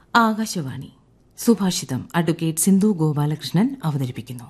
ആകാശവാണി സുഭാഷിതം അഡ്വക്കേറ്റ് സിന്ധു ഗോപാലകൃഷ്ണൻ അവതരിപ്പിക്കുന്നു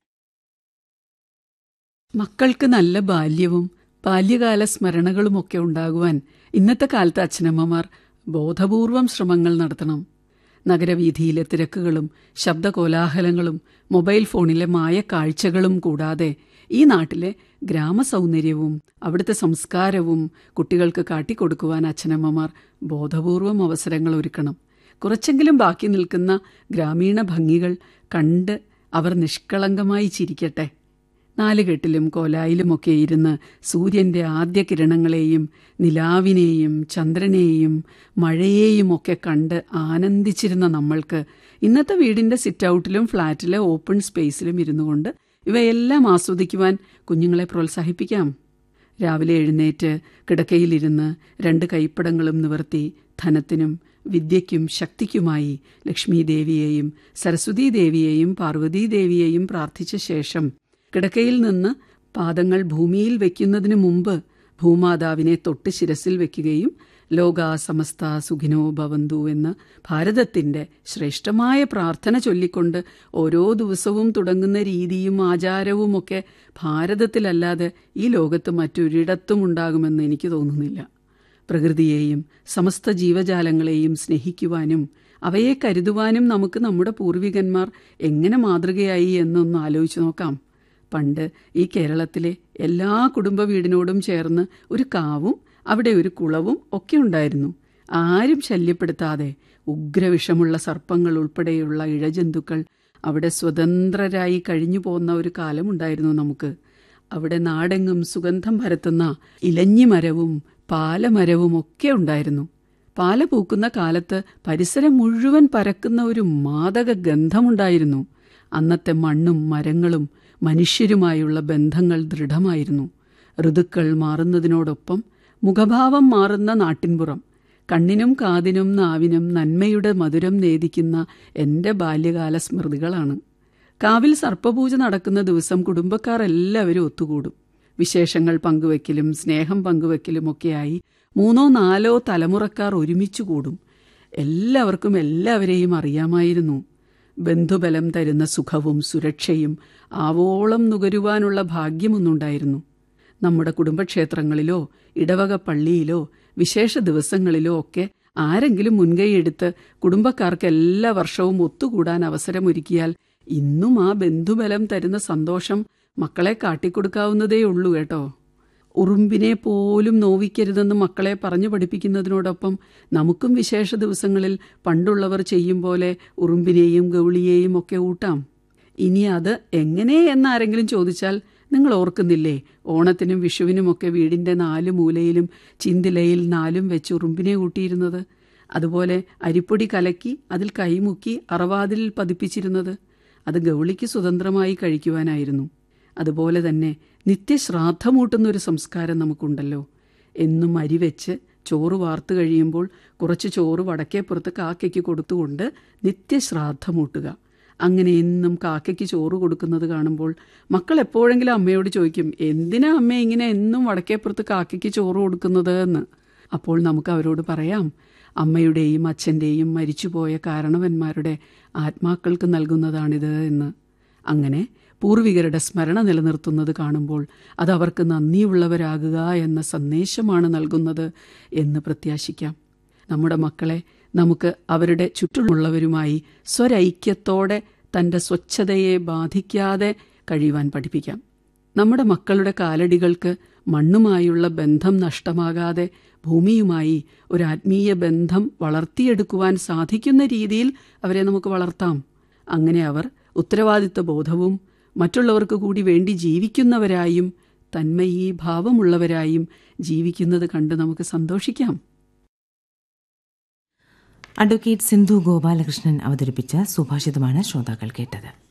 മക്കൾക്ക് നല്ല ബാല്യവും ബാല്യകാല സ്മരണകളുമൊക്കെ ഉണ്ടാകുവാൻ ഇന്നത്തെ കാലത്ത് അച്ഛനമ്മമാർ ബോധപൂർവം ശ്രമങ്ങൾ നടത്തണം നഗരവീഥിയിലെ തിരക്കുകളും ശബ്ദകോലാഹലങ്ങളും മൊബൈൽ ഫോണിലെ മായ കാഴ്ചകളും കൂടാതെ ഈ നാട്ടിലെ ഗ്രാമസൗന്ദര്യവും അവിടുത്തെ സംസ്കാരവും കുട്ടികൾക്ക് കാട്ടിക്കൊടുക്കുവാൻ അച്ഛനമ്മമാർ ബോധപൂർവം അവസരങ്ങൾ ഒരുക്കണം കുറച്ചെങ്കിലും ബാക്കി നിൽക്കുന്ന ഗ്രാമീണ ഭംഗികൾ കണ്ട് അവർ നിഷ്കളങ്കമായി ചിരിക്കട്ടെ നാലുകെട്ടിലും കോലായിലുമൊക്കെ ഇരുന്ന് സൂര്യന്റെ ആദ്യ കിരണങ്ങളെയും നിലാവിനെയും ചന്ദ്രനെയും മഴയെയും ഒക്കെ കണ്ട് ആനന്ദിച്ചിരുന്ന നമ്മൾക്ക് ഇന്നത്തെ വീടിന്റെ സിറ്റ് ഔട്ടിലും ഫ്ളാറ്റിലെ ഓപ്പൺ സ്പേസിലും ഇരുന്നു കൊണ്ട് ഇവയെല്ലാം ആസ്വദിക്കുവാൻ കുഞ്ഞുങ്ങളെ പ്രോത്സാഹിപ്പിക്കാം രാവിലെ എഴുന്നേറ്റ് കിടക്കയിലിരുന്ന് രണ്ട് കൈപ്പടങ്ങളും നിവർത്തി ധനത്തിനും വിദ്യയ്ക്കും ശക്തിക്കുമായി ലക്ഷ്മി ദേവിയെയും സരസ്വതീ ദേവിയെയും പാർവതീ ദേവിയെയും പ്രാർത്ഥിച്ച ശേഷം കിടക്കയിൽ നിന്ന് പാദങ്ങൾ ഭൂമിയിൽ വയ്ക്കുന്നതിനു മുമ്പ് ഭൂമാതാവിനെ തൊട്ട് ശിരസിൽ വയ്ക്കുകയും ലോക സമസ്ത സുഖിനോ ഭവന്തു എന്ന് ഭാരതത്തിന്റെ ശ്രേഷ്ഠമായ പ്രാർത്ഥന ചൊല്ലിക്കൊണ്ട് ഓരോ ദിവസവും തുടങ്ങുന്ന രീതിയും ആചാരവുമൊക്കെ ഭാരതത്തിലല്ലാതെ ഈ ലോകത്ത് മറ്റൊരിടത്തും ഉണ്ടാകുമെന്ന് എനിക്ക് തോന്നുന്നില്ല പ്രകൃതിയെയും സമസ്ത ജീവജാലങ്ങളെയും സ്നേഹിക്കുവാനും അവയെ കരുതുവാനും നമുക്ക് നമ്മുടെ പൂർവികന്മാർ എങ്ങനെ മാതൃകയായി എന്നൊന്ന് ആലോചിച്ചു നോക്കാം പണ്ട് ഈ കേരളത്തിലെ എല്ലാ കുടുംബ വീടിനോടും ചേർന്ന് ഒരു കാവും അവിടെ ഒരു കുളവും ഒക്കെ ഉണ്ടായിരുന്നു ആരും ശല്യപ്പെടുത്താതെ ഉഗ്രവിഷമുള്ള സർപ്പങ്ങൾ ഉൾപ്പെടെയുള്ള ഇഴജന്തുക്കൾ അവിടെ സ്വതന്ത്രരായി കഴിഞ്ഞു പോകുന്ന ഒരു കാലമുണ്ടായിരുന്നു നമുക്ക് അവിടെ നാടെങ്ങും സുഗന്ധം പരത്തുന്ന ഇലഞ്ഞിമരവും പാലമരവും ഒക്കെ ഉണ്ടായിരുന്നു പാല പൂക്കുന്ന കാലത്ത് പരിസരം മുഴുവൻ പരക്കുന്ന ഒരു മാദക ഗന്ധമുണ്ടായിരുന്നു അന്നത്തെ മണ്ണും മരങ്ങളും മനുഷ്യരുമായുള്ള ബന്ധങ്ങൾ ദൃഢമായിരുന്നു ഋതുക്കൾ മാറുന്നതിനോടൊപ്പം മുഖഭാവം മാറുന്ന നാട്ടിൻപുറം കണ്ണിനും കാതിനും നാവിനും നന്മയുടെ മധുരം നേദിക്കുന്ന എൻ്റെ ബാല്യകാല സ്മൃതികളാണ് കാവിൽ സർപ്പപൂജ നടക്കുന്ന ദിവസം കുടുംബക്കാർ എല്ലാവരും ഒത്തുകൂടും വിശേഷങ്ങൾ പങ്കുവെക്കലും സ്നേഹം പങ്കുവെക്കലുമൊക്കെയായി മൂന്നോ നാലോ തലമുറക്കാർ ഒരുമിച്ചു കൂടും എല്ലാവർക്കും എല്ലാവരെയും അറിയാമായിരുന്നു ബന്ധുബലം തരുന്ന സുഖവും സുരക്ഷയും ആവോളം നുകരുവാനുള്ള ഭാഗ്യമൊന്നുണ്ടായിരുന്നു നമ്മുടെ കുടുംബക്ഷേത്രങ്ങളിലോ ഇടവക പള്ളിയിലോ വിശേഷ ദിവസങ്ങളിലോ ഒക്കെ ആരെങ്കിലും മുൻകൈയെടുത്ത് കുടുംബക്കാർക്ക് എല്ലാ വർഷവും ഒത്തുകൂടാൻ അവസരമൊരുക്കിയാൽ ഇന്നും ആ ബന്ധുബലം തരുന്ന സന്തോഷം മക്കളെ കാട്ടിക്കൊടുക്കാവുന്നതേ ഉള്ളൂ കേട്ടോ ഉറുമ്പിനെ പോലും നോവിക്കരുതെന്ന് മക്കളെ പറഞ്ഞു പഠിപ്പിക്കുന്നതിനോടൊപ്പം നമുക്കും വിശേഷ ദിവസങ്ങളിൽ പണ്ടുള്ളവർ ചെയ്യും പോലെ ഉറുമ്പിനെയും ഗൗളിയെയും ഒക്കെ ഊട്ടാം ഇനി അത് എങ്ങനെ എന്നാരെങ്കിലും ചോദിച്ചാൽ നിങ്ങൾ ഓർക്കുന്നില്ലേ ഓണത്തിനും വിഷുവിനുമൊക്കെ വീടിന്റെ നാല് മൂലയിലും ചിന്തിലയിൽ നാലും വെച്ച് ഉറുമ്പിനെ ഊട്ടിയിരുന്നത് അതുപോലെ അരിപ്പൊടി കലക്കി അതിൽ കൈമുക്കി അറവാതിലിൽ പതിപ്പിച്ചിരുന്നത് അത് ഗൗളിക്ക് സ്വതന്ത്രമായി കഴിക്കുവാനായിരുന്നു അതുപോലെ തന്നെ നിത്യശ്രാദ്ധമൂട്ടുന്ന ഒരു സംസ്കാരം നമുക്കുണ്ടല്ലോ എന്നും അരി വെച്ച് ചോറ് വാർത്തു കഴിയുമ്പോൾ കുറച്ച് ചോറ് വടക്കേപ്പുറത്ത് കാക്കയ്ക്ക് കൊടുത്തുകൊണ്ട് നിത്യശ്രാദ്ധമൂട്ടുക അങ്ങനെ എന്നും കാക്കയ്ക്ക് ചോറ് കൊടുക്കുന്നത് കാണുമ്പോൾ മക്കൾ എപ്പോഴെങ്കിലും അമ്മയോട് ചോദിക്കും എന്തിനാ അമ്മ ഇങ്ങനെ എന്നും വടക്കേപ്പുറത്ത് കാക്കയ്ക്ക് ചോറ് കൊടുക്കുന്നത് എന്ന് അപ്പോൾ നമുക്ക് അവരോട് പറയാം അമ്മയുടെയും അച്ഛൻ്റെയും മരിച്ചുപോയ കാരണവന്മാരുടെ ആത്മാക്കൾക്ക് നൽകുന്നതാണിത് എന്ന് അങ്ങനെ പൂർവികരുടെ സ്മരണ നിലനിർത്തുന്നത് കാണുമ്പോൾ അത് അവർക്ക് നന്ദിയുള്ളവരാകുക എന്ന സന്ദേശമാണ് നൽകുന്നത് എന്ന് പ്രത്യാശിക്കാം നമ്മുടെ മക്കളെ നമുക്ക് അവരുടെ ചുറ്റുമുള്ളവരുമായി സ്വരൈക്യത്തോടെ തൻ്റെ സ്വച്ഛതയെ ബാധിക്കാതെ കഴിയുവാൻ പഠിപ്പിക്കാം നമ്മുടെ മക്കളുടെ കാലടികൾക്ക് മണ്ണുമായുള്ള ബന്ധം നഷ്ടമാകാതെ ഭൂമിയുമായി ഒരു ആത്മീയ ബന്ധം വളർത്തിയെടുക്കുവാൻ സാധിക്കുന്ന രീതിയിൽ അവരെ നമുക്ക് വളർത്താം അങ്ങനെ അവർ ഉത്തരവാദിത്വ ബോധവും മറ്റുള്ളവർക്ക് കൂടി വേണ്ടി ജീവിക്കുന്നവരായും തന്മയീ ഭാവമുള്ളവരായും ജീവിക്കുന്നത് കണ്ട് നമുക്ക് സന്തോഷിക്കാം അഡ്വക്കേറ്റ് സിന്ധു ഗോപാലകൃഷ്ണൻ അവതരിപ്പിച്ച സുഭാഷിതമാണ് ശ്രോതാക്കൾ കേട്ടത്